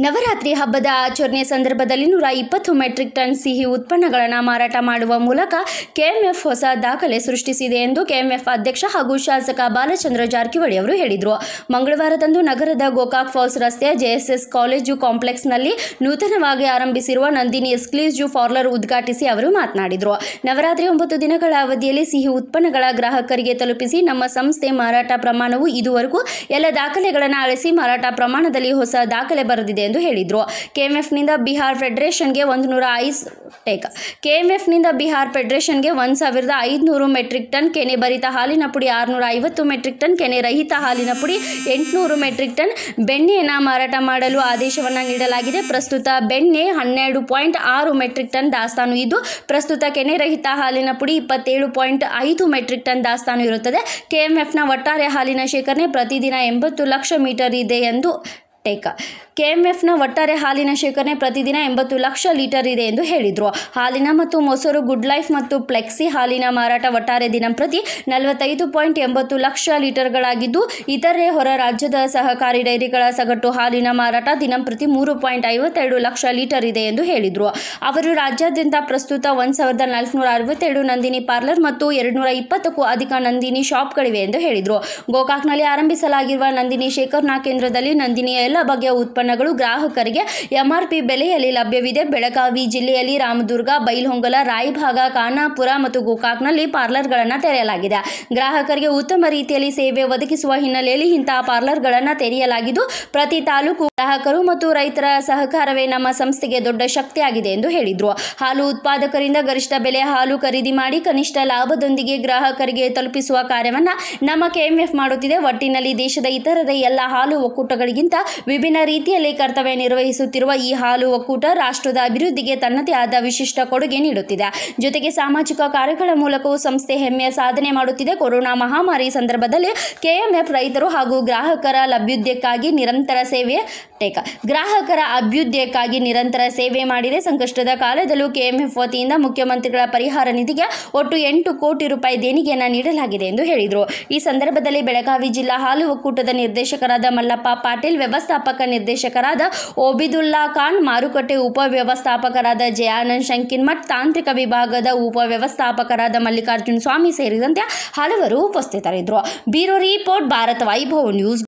ನವರಾತ್ರಿ ಹಬ್ಬದ ಆಚರಣೆ ಸಂದರ್ಭದಲ್ಲಿ ನೂರ ಇಪ್ಪತ್ತು ಮೆಟ್ರಿಕ್ ಟನ್ ಸಿಹಿ ಉತ್ಪನ್ನಗಳನ್ನು ಮಾರಾಟ ಮಾಡುವ ಮೂಲಕ ಕೆಎಂಎಫ್ ಹೊಸ ದಾಖಲೆ ಸೃಷ್ಟಿಸಿದೆ ಎಂದು ಕೆಎಂಎಫ್ ಅಧ್ಯಕ್ಷ ಹಾಗೂ ಶಾಸಕ ಬಾಲಚಂದ್ರ ಜಾರಕಿಹೊಳಿ ಅವರು ಹೇಳಿದರು ಮಂಗಳವಾರದಂದು ನಗರದ ಗೋಕಾಕ್ ಫಾಲ್ಸ್ ರಸ್ತೆಯ ಜೆಎಸ್ಎಸ್ ಕಾಲೇಜು ಕಾಂಪ್ಲೆಕ್ಸ್ನಲ್ಲಿ ನೂತನವಾಗಿ ಆರಂಭಿಸಿರುವ ನಂದಿನಿ ಎಕ್ಸ್ಕ್ಲೂಸಿವ್ ಪಾರ್ಲರ್ ಉದ್ಘಾಟಿಸಿ ಅವರು ಮಾತನಾಡಿದರು ನವರಾತ್ರಿ ಒಂಬತ್ತು ದಿನಗಳ ಅವಧಿಯಲ್ಲಿ ಸಿಹಿ ಉತ್ಪನ್ನಗಳ ಗ್ರಾಹಕರಿಗೆ ತಲುಪಿಸಿ ನಮ್ಮ ಸಂಸ್ಥೆ ಮಾರಾಟ ಪ್ರಮಾಣವು ಇದುವರೆಗೂ ಎಲ್ಲ ದಾಖಲೆಗಳನ್ನು ಅಳಿಸಿ ಮಾರಾಟ ಪ್ರಮಾಣದಲ್ಲಿ ಹೊಸ ದಾಖಲೆ ಬರೆದಿದೆ ಎಂದು ಹೇಳಿದರು ಕೆಎಂಎಫ್ನಿಂದ ಬಿಹಾರ್ ಫೆಡರೇಷನ್ಗೆ ಒಂದು ನೂರ ಐಸ್ ಟೇಕ್ ಕೆಎಂಎಫ್ನಿಂದ ಬಿಹಾರ್ ಫೆಡರೇಷನ್ಗೆ ಒಂದು ಸಾವಿರದ ಐದುನೂರು ಮೆಟ್ರಿಕ್ ಟನ್ ಕೆನೆ ಭರಿತ ಹಾಲಿನ ಪುಡಿ ಆರುನೂರ ಐವತ್ತು ಮೆಟ್ರಿಕ್ ಟನ್ ಕೆನೆ ರಹಿತ ಹಾಲಿನ ಪುಡಿ ಎಂಟುನೂರು ಮೆಟ್ರಿಕ್ ಟನ್ ಬೆಣ್ಣೆಯನ್ನು ಮಾರಾಟ ಮಾಡಲು ಆದೇಶವನ್ನು ನೀಡಲಾಗಿದೆ ಪ್ರಸ್ತುತ ಬೆಣ್ಣೆ ಹನ್ನೆರಡು ಪಾಯಿಂಟ್ ಆರು ಮೆಟ್ರಿಕ್ ಟನ್ ದಾಸ್ತಾನು ಇದ್ದು ಪ್ರಸ್ತುತ ಕೆನೆ ರಹಿತ ಹಾಲಿನ ಪುಡಿ ಇಪ್ಪತ್ತೇಳು ಪಾಯಿಂಟ್ ಐದು ಮೆಟ್ರಿಕ್ ಟನ್ ದಾಸ್ತಾನು ಇರುತ್ತದೆ ಕೆಎಂಎಫ್ನ ಒಟ್ಟಾರೆ ಹಾಲಿನ ಶೇಖರಣೆ ಪ್ರತಿದಿನ ಎಂಬತ್ತು ಲಕ್ಷ ಮೀಟರ್ ಇದೆ ಎಂದು ಟೇಕ್ ಕೆಎಂಎಫ್ನ ಒಟ್ಟಾರೆ ಹಾಲಿನ ಶೇಖರಣೆ ಪ್ರತಿದಿನ ಎಂಬತ್ತು ಲಕ್ಷ ಲೀಟರ್ ಇದೆ ಎಂದು ಹೇಳಿದರು ಹಾಲಿನ ಮತ್ತು ಮೊಸರು ಗುಡ್ ಲೈಫ್ ಮತ್ತು ಫ್ಲೆಕ್ಸಿ ಹಾಲಿನ ಮಾರಾಟ ಒಟ್ಟಾರೆ ದಿನಂಪ್ರತಿ ನಲವತ್ತೈದು ಪಾಯಿಂಟ್ ಎಂಬತ್ತು ಲಕ್ಷ ಲೀಟರ್ಗಳಾಗಿದ್ದು ಇತರೆ ಹೊರ ರಾಜ್ಯದ ಸಹಕಾರಿ ಡೈರಿಗಳ ಸಗಟು ಹಾಲಿನ ಮಾರಾಟ ದಿನಂಪ್ರತಿ ಮೂರು ಪಾಯಿಂಟ್ ಐವತ್ತೆರಡು ಲಕ್ಷ ಲೀಟರ್ ಇದೆ ಎಂದು ಹೇಳಿದರು ಅವರು ರಾಜ್ಯಾದ್ಯಂತ ಪ್ರಸ್ತುತ ಒಂದು ಸಾವಿರದ ನಾಲ್ಕುನೂರ ಅರವತ್ತೆರಡು ನಂದಿನಿ ಪಾರ್ಲರ್ ಮತ್ತು ಎರಡುನೂರ ಇಪ್ಪತ್ತಕ್ಕೂ ಅಧಿಕ ನಂದಿನಿ ಶಾಪ್ಗಳಿವೆ ಎಂದು ಹೇಳಿದರು ಗೋಕಾಕ್ನಲ್ಲಿ ಆರಂಭಿಸಲಾಗಿರುವ ನಂದಿನಿ ಶೇಖರಣಾ ಕೇಂದ್ರದಲ್ಲಿ ನಂದಿನಿಯ ಎಲ್ಲ ಬಗೆಯ ಉತ್ಪನ್ನಗಳು ಗ್ರಾಹಕರಿಗೆ ಎಂಆರ್ಪಿ ಬೆಲೆಯಲ್ಲಿ ಲಭ್ಯವಿದೆ ಬೆಳಗಾವಿ ಜಿಲ್ಲೆಯಲ್ಲಿ ರಾಮದುರ್ಗ ಬೈಲಹೊಂಗಲ ರಾಯಭಾಗ ಖಾನಾಪುರ ಮತ್ತು ಗೋಕಾಕ್ನಲ್ಲಿ ಪಾರ್ಲರ್ಗಳನ್ನು ತೆರೆಯಲಾಗಿದೆ ಗ್ರಾಹಕರಿಗೆ ಉತ್ತಮ ರೀತಿಯಲ್ಲಿ ಸೇವೆ ಒದಗಿಸುವ ಹಿನ್ನೆಲೆಯಲ್ಲಿ ಇಂತಹ ಪಾರ್ಲರ್ಗಳನ್ನು ತೆರೆಯಲಾಗಿದ್ದು ಪ್ರತಿ ತಾಲೂಕು ಗ್ರಾಹಕರು ಮತ್ತು ರೈತರ ಸಹಕಾರವೇ ನಮ್ಮ ಸಂಸ್ಥೆಗೆ ದೊಡ್ಡ ಶಕ್ತಿಯಾಗಿದೆ ಎಂದು ಹೇಳಿದರು ಹಾಲು ಉತ್ಪಾದಕರಿಂದ ಗರಿಷ್ಠ ಬೆಲೆ ಹಾಲು ಖರೀದಿ ಮಾಡಿ ಕನಿಷ್ಠ ಲಾಭದೊಂದಿಗೆ ಗ್ರಾಹಕರಿಗೆ ತಲುಪಿಸುವ ಕಾರ್ಯವನ್ನು ನಮ್ಮ ಕೆಎಂಎಫ್ ಮಾಡುತ್ತಿದೆ ಒಟ್ಟಿನಲ್ಲಿ ದೇಶದ ಇತರರ ಎಲ್ಲ ಹಾಲು ಒಕ್ಕೂಟಗಳಿಗಿಂತ ವಿಭಿನ್ನ ರೀತಿಯಲ್ಲಿ ಕರ್ತವ್ಯ ನಿರ್ವಹಿಸುತ್ತಿರುವ ಈ ಹಾಲು ಒಕ್ಕೂಟ ರಾಷ್ಟ್ರದ ಅಭಿವೃದ್ಧಿಗೆ ತನ್ನದೇ ಆದ ವಿಶಿಷ್ಟ ಕೊಡುಗೆ ನೀಡುತ್ತಿದೆ ಜೊತೆಗೆ ಸಾಮಾಜಿಕ ಕಾರ್ಯಗಳ ಮೂಲಕವೂ ಸಂಸ್ಥೆ ಹೆಮ್ಮೆಯ ಸಾಧನೆ ಮಾಡುತ್ತಿದೆ ಕೊರೋನಾ ಮಹಾಮಾರಿ ಸಂದರ್ಭದಲ್ಲಿ ಕೆಎಂಎಫ್ ರೈತರು ಹಾಗೂ ಗ್ರಾಹಕರ ಅಭ್ಯುದಯಕ್ಕಾಗಿ ನಿರಂತರ ಸೇವೆ ಟೇಕ ಗ್ರಾಹಕರ ಅಭ್ಯುದಯಕ್ಕಾಗಿ ನಿರಂತರ ಸೇವೆ ಮಾಡಿದೆ ಸಂಕಷ್ಟದ ಕಾಲದಲ್ಲೂ ಕೆಎಂಎಫ್ ವತಿಯಿಂದ ಮುಖ್ಯಮಂತ್ರಿಗಳ ಪರಿಹಾರ ನಿಧಿಗೆ ಒಟ್ಟು ಎಂಟು ಕೋಟಿ ರೂಪಾಯಿ ದೇಣಿಗೆಯನ್ನು ನೀಡಲಾಗಿದೆ ಎಂದು ಹೇಳಿದರು ಈ ಸಂದರ್ಭದಲ್ಲಿ ಬೆಳಗಾವಿ ಜಿಲ್ಲಾ ಹಾಲು ಒಕ್ಕೂಟದ ನಿರ್ದೇಶಕರಾದ ಮಲ್ಲಪ್ಪ ಪಾಟೀಲ್ ವ್ಯವಸ್ಥಾಪಕ ನಿರ್ದೇಶಕರಾದ ಓಬಿದುಲ್ಲಾ ಖಾನ್ ಮಾರುಕಟ್ಟೆ ಉಪವ್ಯವಸ್ಥಾಪಕರಾದ ಜಯಾನಂದ್ ಶಂಕಿನ್ಮಠ್ ತಾಂತ್ರಿಕ ವಿಭಾಗದ ಉಪವ್ಯವಸ್ಥಾಪಕರಾದ ಮಲ್ಲಿಕಾರ್ಜುನ್ ಸ್ವಾಮಿ ಸೇರಿದಂತೆ ಹಲವರು ಉಪಸ್ಥಿತರಿದ್ದರು bureau report Bharat Vaibhav news